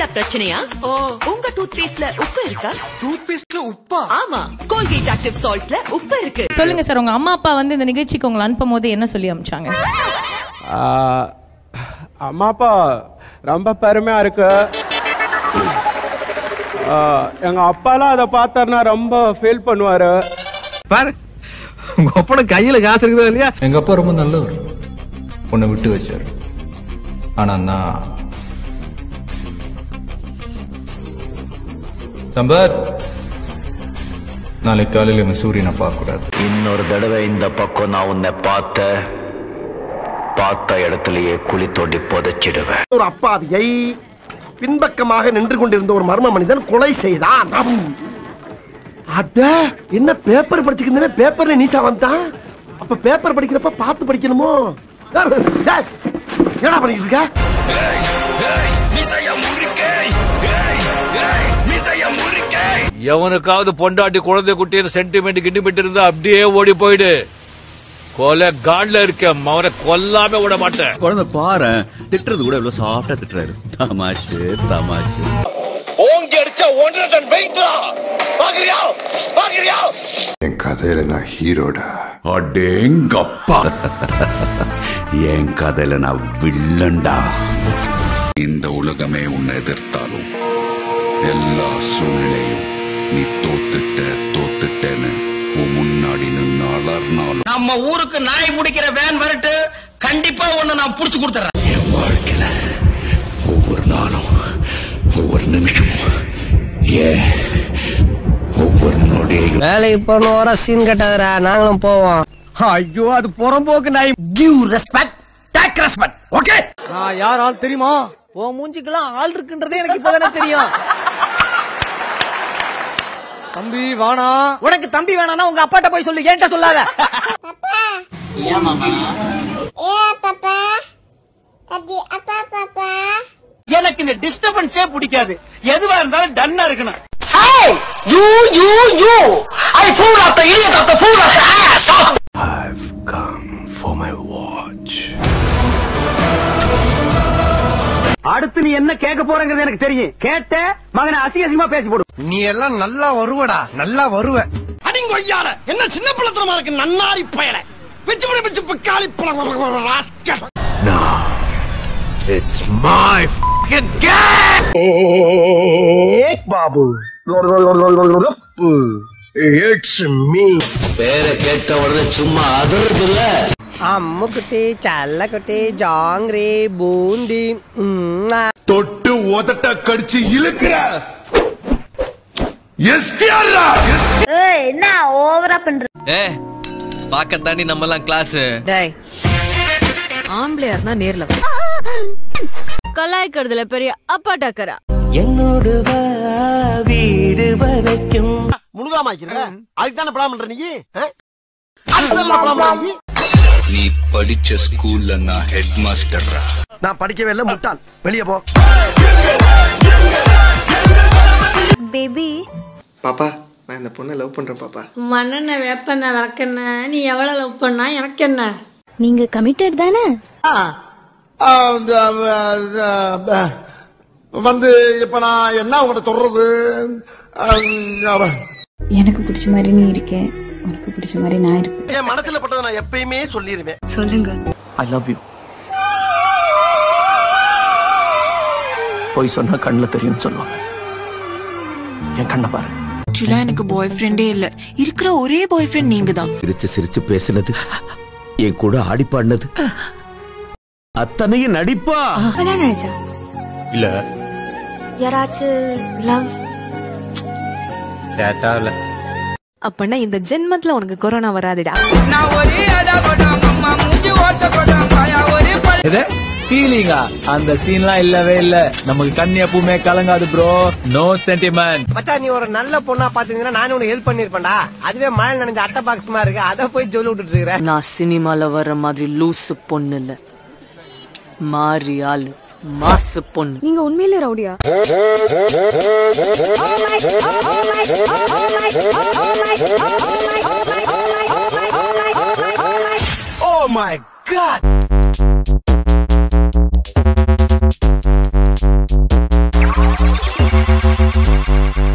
ஏதாவது பிரச்சனையா உங்க டூத் பேஸ்ட்ல உப்பு இருக்கா டூத் பேஸ்ட்ல உப்பா ஆமா கோல்கேட் ஆக்டிவ் சால்ட்ல உப்பு இருக்கு சொல்லுங்க சார் உங்க அம்மா அப்பா வந்து இந்த நிகழ்ச்சிக்கு உங்களை அனுப்பும் போது என்ன சொல்லி அனுப்பிச்சாங்க ஆஹ், அம்மா அப்பா ரொம்ப பெருமையா இருக்கு ஆஹ், எங்க அப்பாலாம் அதை பார்த்தாருன்னா ரொம்ப ஃபீல் பண்ணுவாரு பாரு உங்க அப்பட கையில காசு இருக்குதா இல்லையா எங்க அப்பா ரொம்ப நல்லவர் உன்னை விட்டு வச்சாரு ஆனா நான் சம்பத் நாளைக்கு காலையில இவன் சூரியனை பார்க்க கூடாது இன்னொரு தடவை இந்த பக்கம் நான் உன்னை பார்த்த பார்த்த இடத்துலயே குழி தோண்டி புதைச்சிடுவேன் ஒரு அப்பாவியை பின்பக்கமாக நின்று கொண்டிருந்த ஒரு மர்ம மனிதன் கொலை செய்தான் அட என்ன பேப்பர் படிச்சுக்கிறேன் பேப்பர்ல நீசா வந்தான் அப்ப பேப்பர் படிக்கிறப்ப பார்த்து படிக்கணுமோ டேய், என்னடா பண்ணிட்டு இருக்க எவனுக்காவது பொண்டாட்டி குழந்தை குட்டின்னு சென்டிமெண்ட் கிண்டிமெண்ட் இருந்தா அப்படியே ஓடி போயிடு கொலை காட்ல இருக்கேன் அவனை கொல்லாம விட மாட்டேன் குழந்தை பாரு திட்டுறது கூட எவ்வளவு சாஃப்டா திட்டுறாரு தமாஷு தமாஷு ஓங்கி அடிச்சா ஒன்றரை டன் வெயிட்ரா பாக்குறியா பாக்குறியா என் கதையில நான் ஹீரோடா அடேங்கப்பா என் கதையில நான் வில்லன்டா இந்த உலகமே உன்னை எதிர்த்தாலும் எல்லா சூழ்நிலையும் நீ தோத்துட்ட தோத்துட்டேன்னு உன் முன்னாடி நின்று அலர்னாலும் நம்ம ஊருக்கு நாய் பிடிக்கிற வேன் வரட்டு கண்டிப்பா ஒண்ணு நான் புடிச்சு கொடுத்துறேன் என் வாழ்க்கையில ஒவ்வொரு நாளும் ஒவ்வொரு நிமிஷமும் ஏன் ஒவ்வொரு நொடியையும் வேலைக்கு போகணும் வர சீன் கட்டாதரா நாங்களும் போவோம் ஐயோ அது புறம்போக்கு நாய் give respect take respect okay நான் யார் ஆள் தெரியுமா உன் மூஞ்சிக்கெல்லாம் ஆள் இருக்குன்றதே எனக்கு இப்பதானே தெரியும் தம்பி வானா உனக்கு தம்பி வேணானா உங்க அப்பாட்ட போய் சொல்லு ஏன்ட்ட சொல்லாத எனக்கு இந்த டிஸ்டர்பன்ஸே பிடிக்காது எதுவா இருந்தாலும் டன்னா இருக்கணும் you you you I fool of the idiot of the fool of the ass I've come for my watch. அடுத்து நீ என்ன கேட்க போறங்கிறது எனக்கு தெரியும் கேட்ட மகனை அசிங்க அசிங்கமா பேசி போடு நீ எல்லாம் நல்லா வருவடா நல்லா வருவ அடிங்க ஐயால என்ன சின்ன பிள்ளத்தனமா இருக்கு நன்னாரி பயல பிச்சு பிடி பிச்சு பிக்காளி rascal Now, it's my fucking game! Babu it's me பேரை கேட்ட உடனே சும்மா அதறது இல்ல அம்முக்குட்டி சல்லக்குட்டி ஜாங்கிரி பூந்தி தொட்டு உதட்ட கடிச்சு இழுக்கிற எஸ்டிஆர் என்ன ஓவரா பண்ற ஏ பாக்க தாண்டி நம்ம எல்லாம் கிளாஸ் டேய் ஆம்பளையா இருந்தா நேர்ல கலாய்க்கிறதுல பெரிய அப்பாட்டாக்கரா என்னோடு வீடு வரைக்கும் முழுகாம அதுக்கு தானே பிளான் பண்ற நீ அதுக்கு பிளான் பண்ற நீ நீ படிச்ச ஸ்கூல்ல நான் ஹெட் மாஸ்டர்ரா நான் படிக்கவே இல்லை முட்டாள் வெளியே போ பேபி பாப்பா நான் இந்த பொண்ணை லவ் பண்றேன் பாப்பா மண்ணெண்ண வேப்பெண்ண விளக்கெண்ண நீ எவ்வளவு லவ் பண்ணா எனக்கு என்ன நீங்க கமிட்டட் தானே வந்து இப்ப நான் என்ன உங்கள்கிட்ட சொல்றது எனக்கு பிடிச்ச மாதிரி நீ இருக்க உனக்கு பிடிச்ச மாதிரி நான் இருப்பேன் என் மனசுல பட்டதை நான் எப்பயுமே சொல்லிடுவேன் சொல்லுங்க ஐ லவ் யூ போய் சொன்னா கண்ணுல தெரியும் சொல்லுவாங்க என் கண்ணை பாரு ஆக்சுவலா எனக்கு பாய் ஃப்ரெண்டே இல்ல இருக்கிற ஒரே பாய் ஃப்ரெண்ட் நீங்க தான் சிரிச்சு சிரிச்சு பேசினது என் கூட ஆடி பாடினது அத்தனையும் நடிப்பா கல்யாணம் ஆயிடுச்சா இல்ல யாராச்சும் லவ் சேட்டால அப்பனா இந்த ஜென்மத்துல உனக்கு கொரோனா வராதுடா ஃபீலிங்கா அந்த சீன்லாம் இல்லவே இல்ல நமக்கு கண்ணி எப்பவுமே கலங்காது ப்ரோ நோ சென்டிமெண்ட் மச்சான் நீ ஒரு நல்ல பொண்ணா பாத்தீங்கன்னா நானும் உனக்கு ஹெல்ப் பண்ணிருப்பேன்டா அதுவே மழை நனைஞ்ச அட்டை பாக்ஸ்மா இருக்கு அதை போய் சொல்லி விட்டுட்டு இருக்கிறேன் நான் சினிமால வர்ற மாதிரி லூசு பொண்ணு இல்ல மாறி ஆளு மாசு பொண்ணு நீங்க உண்மையிலே ரவுடியா ஓ மை காட் Thank